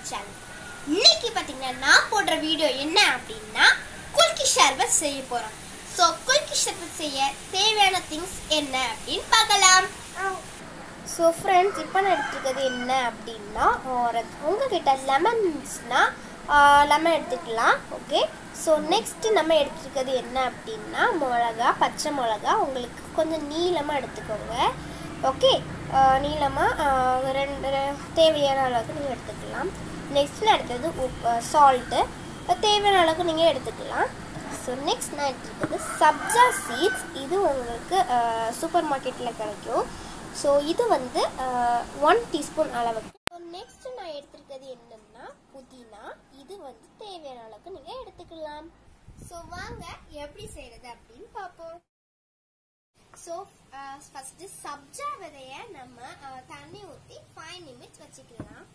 channel இன்னைக்கு பார்த்தீங்கன்னா நான் போடுற வீடியோ என்ன அப்படின்னா குல்கி ஷர்பத் செய்ய போகிறோம் ஸோ குல்கி ஷர்பத் செய்ய தேவையான திங்ஸ் என்ன அப்படின்னு பார்க்கலாம் ஸோ ஃப்ரெண்ட்ஸ் இப்போ நான் எடுத்துக்கிறது என்ன அப்படின்னா ஒரு உங்ககிட்ட லெமன் இருந்துச்சுன்னா லெமன் எடுத்துக்கலாம் ஓகே ஸோ நெக்ஸ்ட் நம்ம எடுத்துக்கிறது என்ன அப்படின்னா மிளகா பச்சை மிளகா உங்களுக்கு கொஞ்சம் நீளமாக எடுத்துக்கோங்க ஓகே நீளமாக ரெண்டு ரெ- தேவையான அளவுக்கு நீங்கள் எடுத்துக்கலாம் நெக்ஸ்ட்டில் எடுத்தது உப்பு சால்ட்டு தேவையான அளவுக்கு நீங்கள் எடுத்துக்கலாம் ஸோ நெக்ஸ்ட் நான் எடுத்துக்கிறது சப்ஜா சீட்ஸ் இது உங்களுக்கு சூப்பர் மார்க்கெட்டில் கிடைக்கும் ஸோ இது வந்து ஒன் டீஸ்பூன் அளவுக்கு ஸோ நெக்ஸ்ட் நான் எடுத்திருக்கிறது என்னன்னா புதினா இது வந்து தேவையான அளவுக்கு நீங்கள் எடுத்துக்கலாம் ஸோ வாங்க எப்படி செய்யறது அப்படின்னு பார்ப்போம் ஸோ ஃபஸ்ட்டு சப்ஜா விதைய நம்ம அஹ், தண்ணி ஊற்றி ஃபைவ் நிமிட்ஸ் வச்சுக்கலாம்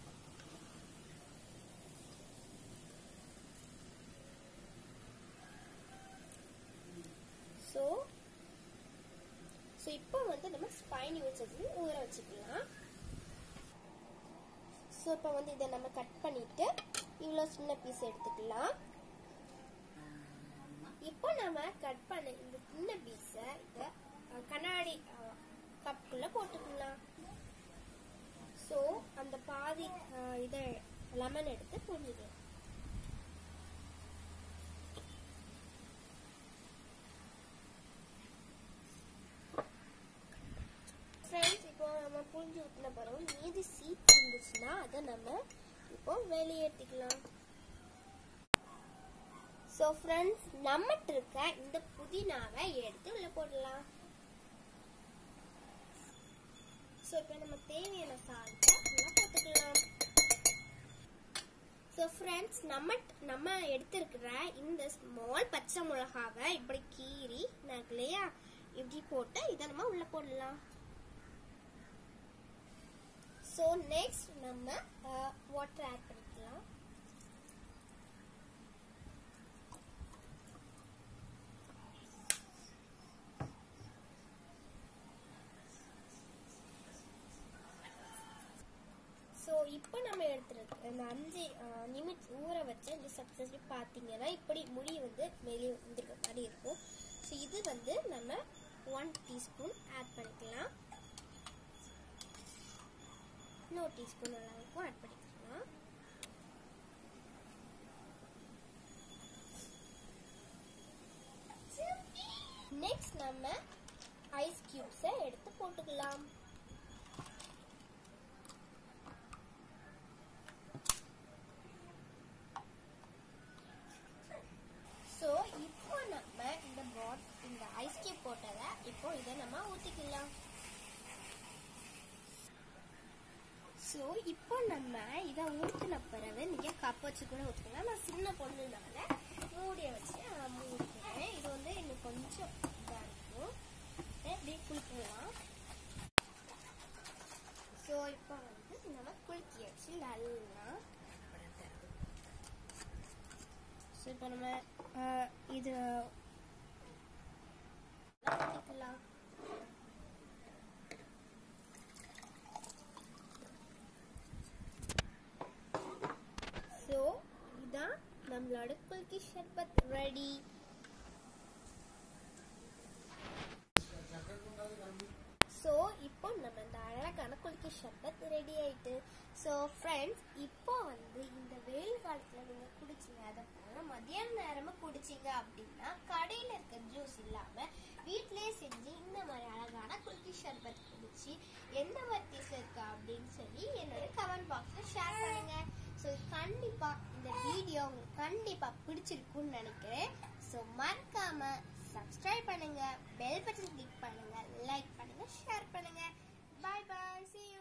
ஸோ ஸோ இப்போ வந்து நம்ம ஃபைவ் நிமிட்ஸ் வந்து ஊற வச்சுக்கலாம் ஸோ இப்போ வந்து இதை நம்ம கட் பண்ணிட்டு இவ்வளோ சின்ன பீஸ் எடுத்துக்கலாம் இப்போ நம்ம கட் பண்ண இந்த சின்ன பீஸை இதை அஹ், கண்ணாடி கப்புக்குள்ள போட்டுக்கலாம் ஸோ அந்த பாதி அஹ், இதை லெமன் எடுத்து புரிஞ்சுக்கலாம் ஃப்ரெண்ட்ஸ் இப்போ நம்ம புரிஞ்சு ஊற்றின பிறகு மீதி சீட் இருந்துச்சுன்னா அதை நம்ம இப்போ வெளியேற்றிக்கலாம் ஸோ ஃப்ரெண்ட்ஸ் நம்மகிட்ட இருக்க இந்த புதினாவை எடுத்து உள்ள போடலாம் ஸோ இப்போ நம்ம தேவையான சால்ட்டை உள்ள போட்டுக்கலாம் ஸோ ஃப்ரெண்ட்ஸ் நம்ம நம்ம எடுத்திருக்கிற இந்த ஸ்மால் பச்சை மிளகாவை இப்படி கீறி நான் இல்லையா இப்படி போட்டு இதை நம்ம உள்ள போடலாம் ஸோ நெக்ஸ்ட் நம்ம வாட்டர் ஆட் பண்ணிக்கலாம் ஸோ இப்போ நம்ம எடுத்துருக்கு இந்த அஞ்சு நிமிட்ஸ் ஊற வச்ச இந்த சப்ஸ்டன்ஸ் பார்த்தீங்கன்னா இப்படி முடி வந்து வெளியே வந்துருக்க மாதிரி இருக்கும் ஸோ இது வந்து நம்ம ஒன் டீஸ்பூன் ஆட் பண்ணிக்கலாம் இன்னொரு டீஸ்பூன் அளவுக்கும் ஆட் பண்ணிக்கலாம் நெக்ஸ்ட் நம்ம ஐஸ் கியூப்ஸை எடுத்து போட்டுக்கலாம் ஸோ இப்போ நம்ம இந்த பாட் இந்த ஐஸ் கியூப் போட்டதை இப்போ இதை நம்ம ஊற்றிக்கலாம் ஸோ இப்போ நம்ம இதை ஊற்றின பிறகு நீங்கள் கப் வச்சு கூட ஊற்றிக்கலாம் நான் சின்ன பொண்ணுனால மூடியை வச்சு நான் மூடிக்கிறேன் இது வந்து எனக்கு கொஞ்சம் இதாக இருக்கும் அப்படியே குளிக்கலாம் ஸோ இப்போ வந்து நம்ம குளிக்கியாச்சு நல்லா ஸோ இப்போ நம்ம அஹ், இது ஊற்றிக்கலாம் ஸோ இதான் நம்மளோட குல்கி ஷர்பத் ரெடி ஸோ இப்போ நம்ம இந்த அழகான குல்கி ஷர்பத் ரெடி ஆயிட்டு ஸோ ஃப்ரெண்ட்ஸ் இப்போ வந்து இந்த வெயில் காலத்தில் நீங்கள் குடிச்சீங்க அதை போல மதியான நேரமாக குடிச்சீங்க அப்படின்னா கடையில் இருக்க ஜூஸ் இல்லாமல் வீட்டிலேயே செஞ்சு இந்த மாதிரி அழகான குல்கி ஷர்பத் குடிச்சு எந்த மாதிரி டேஸ்ட் இருக்கா அப்படின்னு சொல்லி என்னோட கமெண்ட் பாக்ஸில் ஷேர் பண்ணுங்க ஸோ கண்டிப்பாக இந்த வீடியோ உங்களுக்கு கண்டிப்பாக பிடிச்சிருக்குன்னு நினைக்கிறேன் ஸோ மறக்காம சப்ஸ்கிரைப் பண்ணுங்க பெல் பட்டன் கிளிக் பண்ணுங்க லைக் பண்ணுங்க ஷேர் பண்ணுங்க பாய் பாய் see you